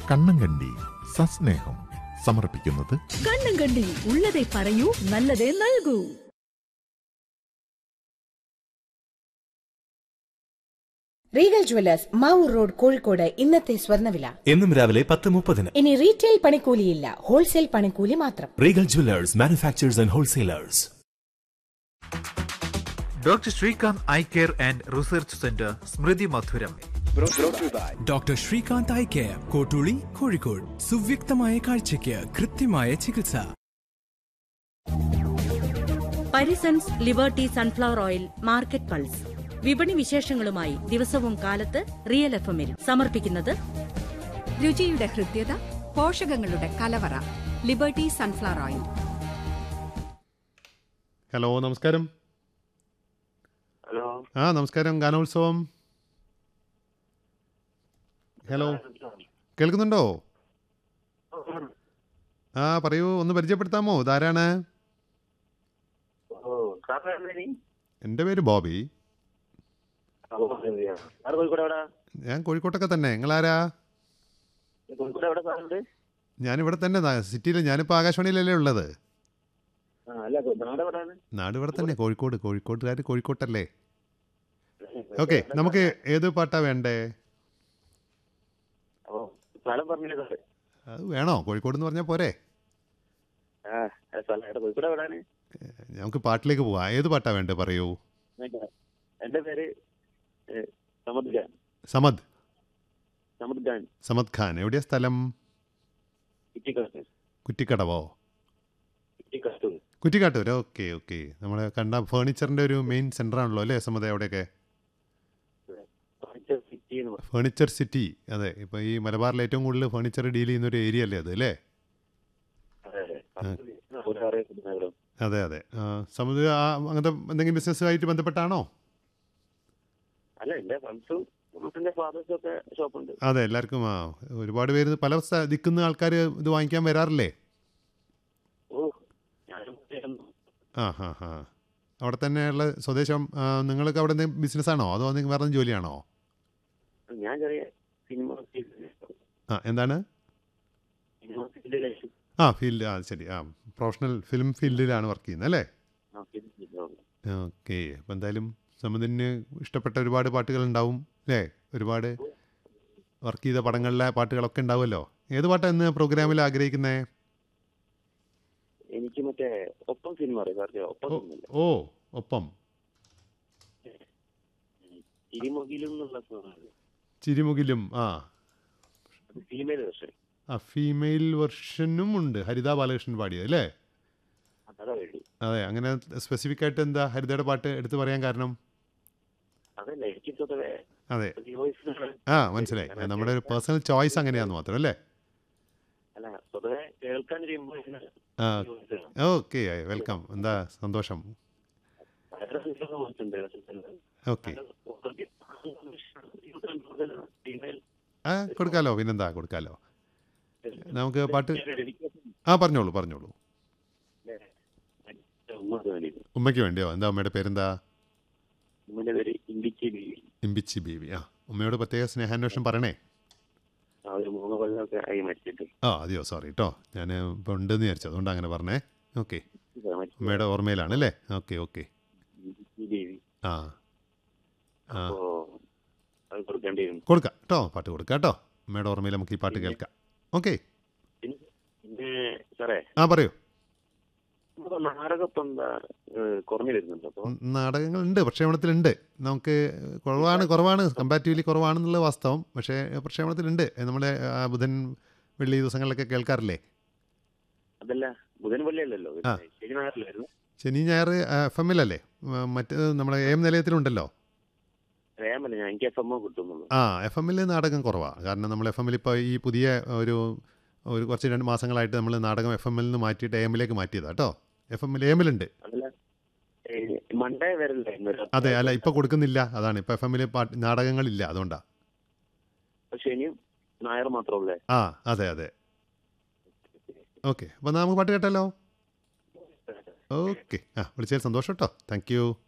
കണ്ണങ്കണ്ടി സസ്നേഹം സമർപ്പിക്കുന്നത് കണ്ണും കണ്ടി ഉള്ളതേ പറയൂ നല്ലതേ നൽകൂ Regal jewellers Mavoor road Kozhikode ഇന്നത്തെ സ്വർണ്ണവില എന്നും രാവിലെ പത്ത് മുപ്പതിന് ഇനി റീറ്റെയിൽ പണിക്കൂലിയില്ല ഹോൾസെയിൽ പണിക്കൂലി മാത്രം Regal jewellers manufacturers and wholesalers doctor Srikanth eye care and research centre സ്മൃതി മധുരം doctor Srikanth eye care Kottooli Kozhikode സുവ്യക്തമായ കാഴ്ചയ്ക്ക് കൃത്യമായ ചികിത്സ Parisons Liberty sunflower oil market pulse വിപണി വിശേഷങ്ങളുമായി ദിവസവും കാലത്ത് റിയൽ എഫ് എമ്മിൽ സമർപ്പിക്കുന്നത് രുചിയുടെ ഹൃദ്യത പോഷകങ്ങളുടെ കലവറ ലിബർട്ടി സൺഫ്ലവർ ഓയിൽ ഹലോ നമസ്കാരം ഹലോ ആ നമസ്കാരം ഗാനോത്സവം ഹലോ കേൾക്കുന്നുണ്ടോ ആ പറയൂ ഒന്ന് പരിചയപ്പെടുത്താമോ ഇതാരാണ് ഓ സാറിന് എൻ്റെ പേര് ബോബി സാറ് കോഴിക്കോട് എവിടെ ഞാൻ കോഴിക്കോട്ടൊക്കെ തന്നെ നിങ്ങളാരാ കോഴിക്കോട് എവിടെ സാറുണ്ട് ഞാനിവിടെ തന്നെ സിറ്റിയിൽ ഞാനിപ്പോൾ ആകാശവാണിയിലല്ലേ ഉള്ളത് ആ അല്ല നാട് എവിടെയാണ് നാട് ഇവിടെ തന്നെ കോഴിക്കോട് കോഴിക്കോട്ടുകാർ കോഴിക്കോട്ടല്ലേ ഓക്കെ നമുക്ക് ഏത് പാട്ടാ വേണ്ടേ അപ്പോ സ്ഥലം പറഞ്ഞില്ലേ സാറ് അത് വേണോ കോഴിക്കോട് എന്ന് പറഞ്ഞാൽ പോരെ ആ അല്ല, സ്ഥലം എവിടെ കോഴിക്കോട് എവിടെയാണ് നമുക്ക് പാട്ടിലേക്ക് പോവാം ഏത് പാട്ടാ വേണ്ടേ പറയൂ എന്റെ പേര് ഏ, സമദ് ഖാൻ സമദ് സമദ് ഖാൻ സമദ് ഖാൻ എവിടെയാ സ്ഥലം ഇറ്റിക്കാട്ട് കുറ്റിക്കടവോ ഇറ്റിക്കാട്ടൂർ കുറ്റിക്കാട്ടൂർ ഓക്കെ ഓക്കെ നമ്മൾ കണ്ട ഫേണിച്ചറിൻ്റെ ഒരു മെയിൻ സെൻ്റർ ആണല്ലോ അല്ലേ സമത അവിടെയൊക്കെ ഫർണിച്ചർ സിറ്റി എന്ന് പറയും ഫേണിച്ചർ സിറ്റി അതെ ഇപ്പോൾ ഈ മലബാറിൽ ഏറ്റവും കൂടുതൽ ഫേണിച്ചർ ഡീൽ ചെയ്യുന്ന ഒരു ഏരിയ അല്ലേ അത് അല്ലേ അതെ അതെ ഫർണിച്ചർ ഒരു അറിയപ്പെടുന്ന ഇവിടെ അതെ അതെ ആ, സമുദ്ര ആ അങ്ങനത്തെ എന്തെങ്കിലും ബിസിനസ്സുമായിട്ട് ബന്ധപ്പെട്ടാണോ അല്ല എന്റെ ഫ്രണ്ട്സും ഫ്രണ്ട്സിന്റെ ഫാദേഴ്സും ഒക്കെ ഷോപ്പുണ്ട് അതെ എല്ലാവർക്കും ആ ഒരുപാട് പേര് പല സ്ഥ- ദിക്കുന്ന ആൾക്കാർ ഇത് വാങ്ങിക്കാൻ വരാറില്ലേ ഓ ഞാനും ചെയ്യുന്നു. ആ ഹാ ഹാ അവിടെ തന്നെയുള്ള സ്വദേശം ആ, നിങ്ങൾക്ക് അവിടെ എന്തെങ്കിലും ബിസിനസ്സാണോ അതോ എന്തെങ്കിലും വേറെ എന്തെങ്കിലും ജോലിയാണോ ഞാൻ ചെറിയ സിനിമ ഫീൽഡിൽ ആ എന്താണ് സിനിമ ഫീൽഡിലേക്ക് ആ ഫീൽഡ് ആ ശരി ആ പ്രൊഫഷണൽ ഫിലിം ഫീൽഡിലാണ് വർക്ക് ചെയ്യുന്നത് അല്ലേ ആ ഫീൽഡിൽ ഓക്കെ അപ്പം എന്തായാലും സമുദ്രന് ഇഷ്ടപ്പെട്ട ഒരുപാട് പാട്ടുകൾ ഉണ്ടാവും അല്ലേ ഒരുപാട് വർക്ക് ചെയ്ത പടങ്ങളിലെ പാട്ടുകളൊക്കെ ഉണ്ടാവുമല്ലോ ഏത് പാട്ടാണ് ഇന്ന് പ്രോഗ്രാമിൽ ആഗ്രഹിക്കുന്നത് എനിക്ക് മറ്റേ ഒപ്പം സിനിമ അറിയാം സാറിന്റെ ഒപ്പം ഓ സിനിമ ഓ ഒപ്പം തിരുമുകിലും എന്നുള്ള സോങ്ങാണ് ചിരിമുകിലും ആ അത് ഫീമെയിൽ വേർഷൻ ആ ഫീമെയിൽ വെർഷനും ഉണ്ട് ഹരിത ബാലകൃഷ്ണൻ പാടിയത് അല്ലേ അതാ വേണ്ടി അതെ അങ്ങനെ സ്പെസിഫിക് ആയിട്ട് എന്താ ഹരിതയുടെ പാട്ട് എടുത്തു പറയാൻ കാരണം അതല്ല എനിക്ക് സ്വതവേ അതെ ഈ വോയിസ് ആ മനസ്സിലായി നമ്മുടെ ഒരു പേഴ്സണൽ ചോയ്സ് അങ്ങനെയാന്ന് മാത്രം അല്ലേ അല്ല സ്വതവേ കേൾക്കാൻ ഒരു ഇമ്പോസിന് ആ ഓക്കെ വെൽക്കം എന്താ സന്തോഷം ഓക്കെ ആ കൊടുക്കാലോ പിന്നെന്താ കൊടുക്കാലോ നമുക്ക് പാട്ട് ആ പറഞ്ഞോളൂ പറഞ്ഞോളൂ ഉമ്മയ്ക്ക് വേണ്ടിയോ എന്താ ഉമ്മയുടെ പേരെന്താ ഉമ്മന്റെ പേര് ഇമ്പിച്ചി ബീവി ഇമ്പിച്ചി ബേബി ആ ഉമ്മയോട് പ്രത്യേക സ്നേഹാന്വേഷണം പറയണേ ആ ഒരു മൂന്ന് കൊല്ലമൊക്കെ ആയി മരിച്ചിട്ട് ആ അതെയോ സോറി കേട്ടോ ഞാൻ ഇപ്പോൾ ഉണ്ടെന്ന് വിചാരിച്ചു അതുകൊണ്ട് അങ്ങനെ പറഞ്ഞേ ഓക്കെ ഉമ്മയുടെ ഓർമ്മയിലാണ് അല്ലേ ഓക്കെ ഓക്കെ ഇമ്പിച്ചി ബീവി ആ ആ അപ്പോ അത് കൊടുക്കേണ്ടി വരും കൊടുക്കാം കേട്ടോ പാട്ട് കൊടുക്കാം കേട്ടോ ഉമ്മയുടെ ഓർമ്മയിൽ നമുക്ക് ഈ പാട്ട് കേൾക്കാം ഓക്കെ പിന്നെ പിന്നെ സാറേ ആ പറയൂ നമ്മുടെ നാടകം ഇപ്പൊ എന്താ ഏഹ്, കുറഞ്ഞു വരുന്നുണ്ട് അപ്പൊ നാടകങ്ങളുണ്ട് പ്രക്ഷേപണത്തിലുണ്ട് നമുക്ക് കുറവാണ് കുറവാണ് കമ്പാരിറ്റീവ്ലി കുറവാണെന്നുള്ള വാസ്തവം പക്ഷേ പ്രക്ഷേപണത്തിലുണ്ട് നമ്മുടെ ആ, ബുധൻ വെള്ളി ദിവസങ്ങളിലൊക്കെ കേൾക്കാറില്ലേ അതല്ല ബുധൻ പള്ളിയല്ലല്ലോ ആ. ശനി ഞായറിലായിരുന്നു ശനി ഞായർ എഫ് എമ്മിലല്ലേ മറ്റ് നമ്മുടെ എം നിലയത്തിലുണ്ടല്ലോ വേമല്ല ഞാൻ എനിക്ക് എഫ് എം കിട്ടുന്നുള്ളൂ ആ എഫ് എമ്മിൽ നാടകം കുറവാണ് കാരണം നമ്മൾ എഫ് എമ്മിൽ ഇപ്പോൾ ഈ പുതിയ ഒരു ഒരു കുറച്ച് രണ്ട് മാസങ്ങളായിട്ട് നമ്മൾ നാടകം എഫ് എമ്മിൽ നിന്ന് മാറ്റിയിട്ട് എ എമ്മിലേക്ക് മാറ്റിയതാണ് കേട്ടോ എഫ് എമ്മിൽ എമ്മിലുണ്ട് അതല്ല ഏഹ്, മൺഡേ വരല്ലായിരുന്നു ഒരു അതെ അല്ല ഇപ്പോൾ കൊടുക്കുന്നില്ല അതാണ് ഇപ്പോൾ എഫ് എമ്മിൽ പാട്ട് നാടകങ്ങളില്ല അതുകൊണ്ടാണ് അപ്പൊ ശനിയും ഞായർ മാത്രമല്ലേ ആ അതെ അതെ ഓക്കെ അപ്പോൾ നമുക്ക് പാട്ട് കേട്ടാലോ ഓക്കെ ആ വിളിച്ചതിൽ സന്തോഷം കേട്ടോ താങ്ക് യു